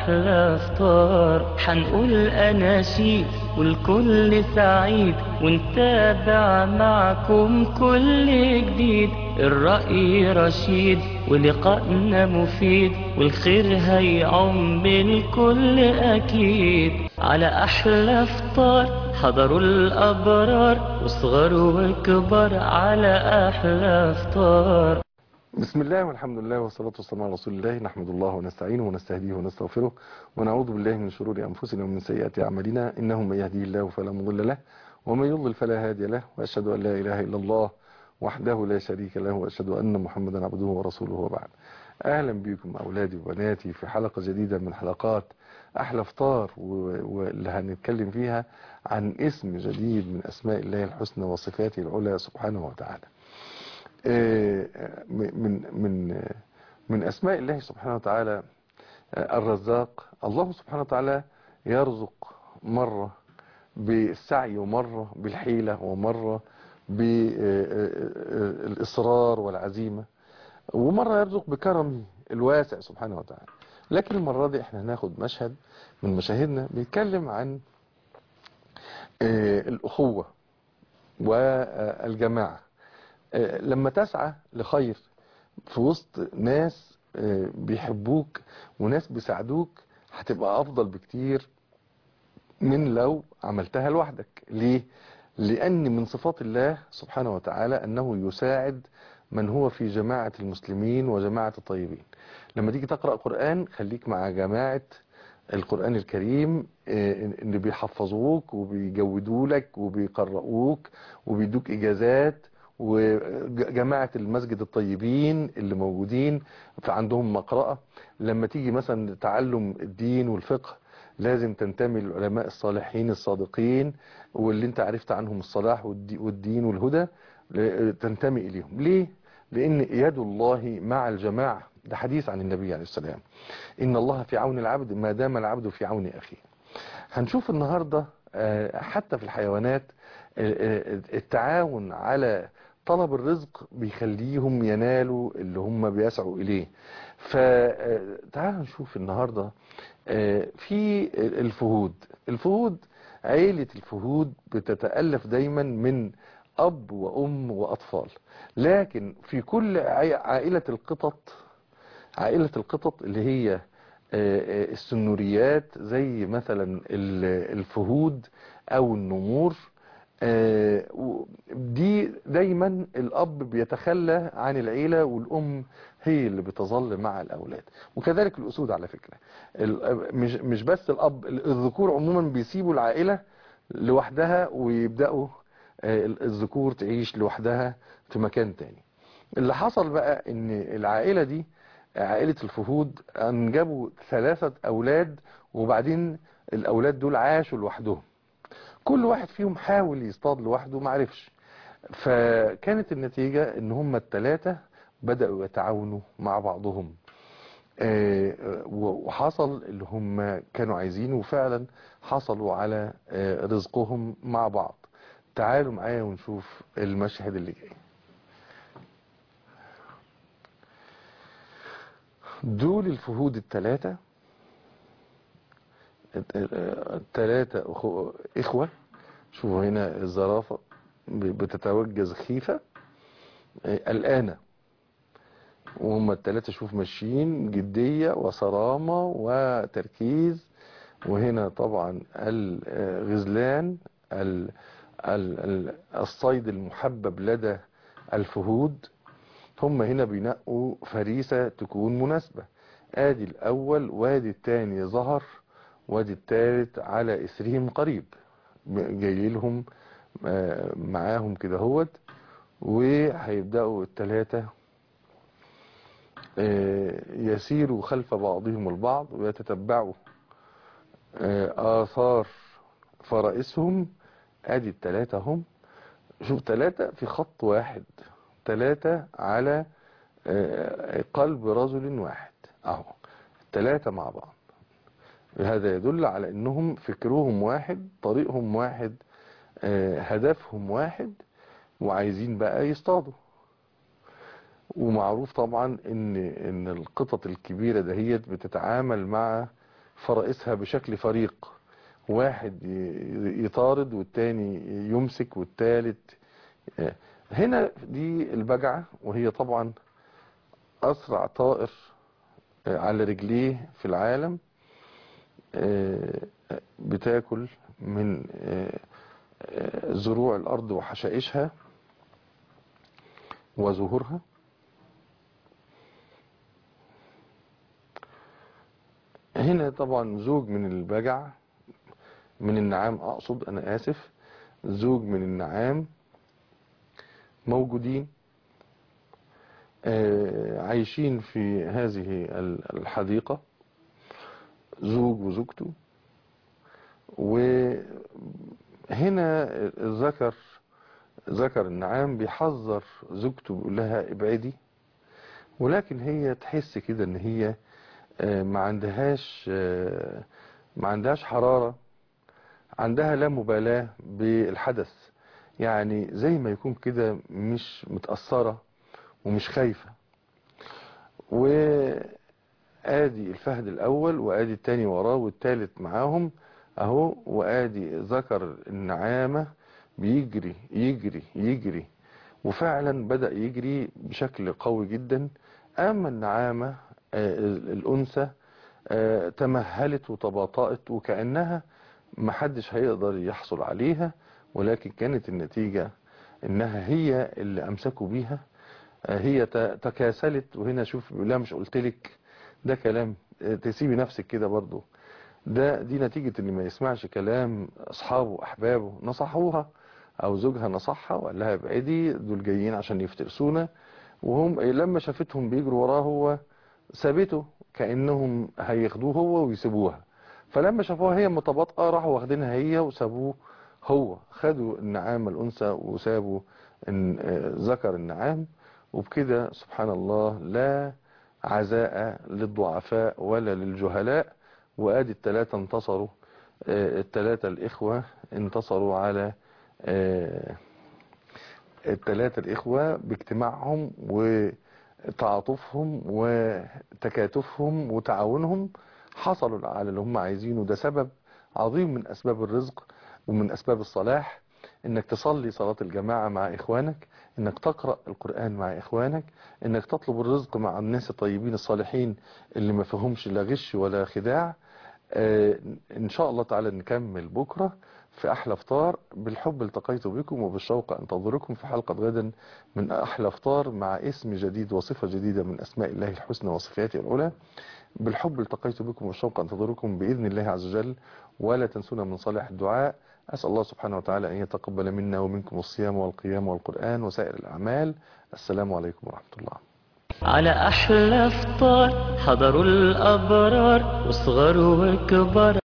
أحلى فطار حنقول أناشيد والكل سعيد ونتابع معكم كل جديد الرأي رشيد ولقائنا مفيد والخير هيعم الكل أكيد على أحلى فطار حضروا الأبرار وصغر وكبر على أحلى فطار بسم الله والحمد لله والصلاة والسلام على رسول الله نحمد الله ونستعينه ونستهديه ونستغفره ونعوذ بالله من شرور أنفسنا ومن سيئات أعمالنا إنه من يهديه الله فلا مضل له ومن يضلل فلا هادي له وأشهد أن لا إله إلا الله وحده لا شريك له وأشهد أن محمدا عبده ورسوله وبعد أهلا بكم أولادي وبناتي في حلقة جديدة من حلقات أحلى فطار واللي هنتكلم فيها عن اسم جديد من أسماء الله الحسنى وصفاته العلى سبحانه وتعالى من من من اسماء الله سبحانه وتعالى الرزاق الله سبحانه وتعالى يرزق مرة بالسعي ومرة بالحيلة ومرة بالإصرار والعزيمة ومرة يرزق بكرمه الواسع سبحانه وتعالى لكن المرة دي احنا هناخد مشهد من مشاهدنا بيتكلم عن الأخوة والجماعة لما تسعى لخير في وسط ناس بيحبوك وناس بيساعدوك هتبقى افضل بكتير من لو عملتها لوحدك ليه لان من صفات الله سبحانه وتعالى انه يساعد من هو في جماعة المسلمين وجماعة الطيبين لما تيجي تقرأ قرآن خليك مع جماعة القرآن الكريم اللي بيحفظوك وبيجودولك وبيقرؤوك وبيدوك إجازات وجماعة المسجد الطيبين اللي موجودين فعندهم مقرأة لما تيجي مثلا تعلم الدين والفقه لازم تنتمي للعلماء الصالحين الصادقين واللي انت عرفت عنهم الصلاح والدين والهدى تنتمي إليهم ليه؟ لأن يد الله مع الجماعة ده حديث عن النبي عليه السلام إن الله في عون العبد ما دام العبد في عون أخيه هنشوف النهاردة حتى في الحيوانات التعاون على طلب الرزق بيخليهم ينالوا اللي هم بيسعوا إليه فتعالوا نشوف النهاردة في الفهود الفهود عيلة الفهود بتتألف دايما من أب وأم وأطفال لكن في كل عائلة القطط عائلة القطط اللي هي السنوريات زي مثلا الفهود أو النمور دي دايما الأب بيتخلى عن العيلة والأم هي اللي بتظل مع الأولاد وكذلك الأسود على فكرة مش مش بس الأب الذكور عموما بيسيبوا العائلة لوحدها ويبدأوا الذكور تعيش لوحدها في مكان تاني اللي حصل بقى ان العائلة دي عائلة الفهود انجبوا ثلاثة أولاد وبعدين الأولاد دول عاشوا لوحدهم كل واحد فيهم حاول يصطاد لوحده ما عرفش فكانت النتيجة ان هم الثلاثة بدأوا يتعاونوا مع بعضهم وحصل اللي هم كانوا عايزينه وفعلا حصلوا على رزقهم مع بعض تعالوا معايا ونشوف المشهد اللي جاي دول الفهود الثلاثة الثلاثة إخوة شوفوا هنا الزرافة بتتوجز خيفة الآن وهم الثلاثة شوف ماشيين جدية وصرامة وتركيز وهنا طبعا الغزلان الصيد المحبب لدى الفهود هم هنا بينقوا فريسة تكون مناسبة ادي الاول وادي الثاني ظهر وادي الثالث على اثرهم قريب جاي لهم معاهم كده هوت وهيبداوا الثلاثه يسيروا خلف بعضهم البعض ويتتبعوا آثار فرائسهم ادي الثلاثه هم شوف ثلاثه في خط واحد ثلاثه على قلب رجل واحد اهو ثلاثه مع بعض هذا يدل على انهم فكرهم واحد طريقهم واحد هدفهم واحد وعايزين بقى يصطادوا ومعروف طبعا ان ان القطط الكبيرة دهيت بتتعامل مع فرائسها بشكل فريق واحد ي- يطارد والتاني يمسك والتالت هنا دي البجعة وهي طبعا أسرع طائر على رجليه في العالم آه، بتاكل من آه، آه، زروع الأرض وحشائشها وزهورها هنا طبعا زوج من البجع من النعام أقصد أنا آسف زوج من النعام موجودين آه، عايشين في هذه ال- الحديقة زوج وزوجته وهنا الذكر ذكر النعام بيحذر زوجته بيقول لها ابعدي ولكن هي تحس كده ان هي آه، ما عندهاش آه، ما عندهاش حرارة عندها لا مبالاة بالحدث يعني زي ما يكون كده مش متأثرة ومش خايفة وادي الفهد الاول وادي التاني وراه والتالت معاهم اهو وادي ذكر النعامة بيجري يجري يجري وفعلا بدأ يجري بشكل قوي جدا اما النعامة آه، الانثى آه، تمهلت وتباطأت وكأنها محدش هيقدر يحصل عليها ولكن كانت النتيجة انها هي اللي امسكوا بيها آه، هي ت- تكاسلت وهنا شوف بيقول لها مش قلت لك ده كلام آه، تسيبي نفسك كده برضو ده دي نتيجة ان ما يسمعش كلام اصحابه واحبابه نصحوها او زوجها نصحها وقال لها ابعدي دول جايين عشان يفترسونا وهم لما شافتهم بيجروا وراه هو سابته كأنهم هياخدوه هو ويسيبوها فلما شافوها هي متباطئة راحوا واخدينها هي وسابوه هو خدوا النعام الأنثى وسابوا الن- آه، ذكر النعام وبكده سبحان الله لا عزاء للضعفاء ولا للجهلاء وادي الثلاثة انتصروا آه، الثلاثة الإخوة انتصروا على آه، الثلاثة الإخوة باجتماعهم وتعاطفهم وتكاتفهم وتعاونهم حصلوا على اللي هم عايزينه ده سبب عظيم من أسباب الرزق ومن أسباب الصلاح إنك تصلي صلاة الجماعة مع إخوانك إنك تقرأ القرآن مع إخوانك إنك تطلب الرزق مع الناس الطيبين الصالحين اللي ما فيهمش لا غش ولا خداع آه، إن شاء الله تعالى نكمل بكرة في أحلى فطار بالحب التقيت بكم وبالشوق أنتظركم في حلقة غدا من أحلى فطار مع اسم جديد وصفة جديدة من أسماء الله الحسنى وصفاته العلى بالحب التقيت بكم والشوق أنتظركم بإذن الله عز وجل ولا تنسونا من صالح الدعاء أسأل الله سبحانه وتعالى أن يتقبل منا ومنكم الصيام والقيام والقرآن وسائر الأعمال السلام عليكم ورحمة الله على أحلى فطار حضروا الأبرار وصغر وكبار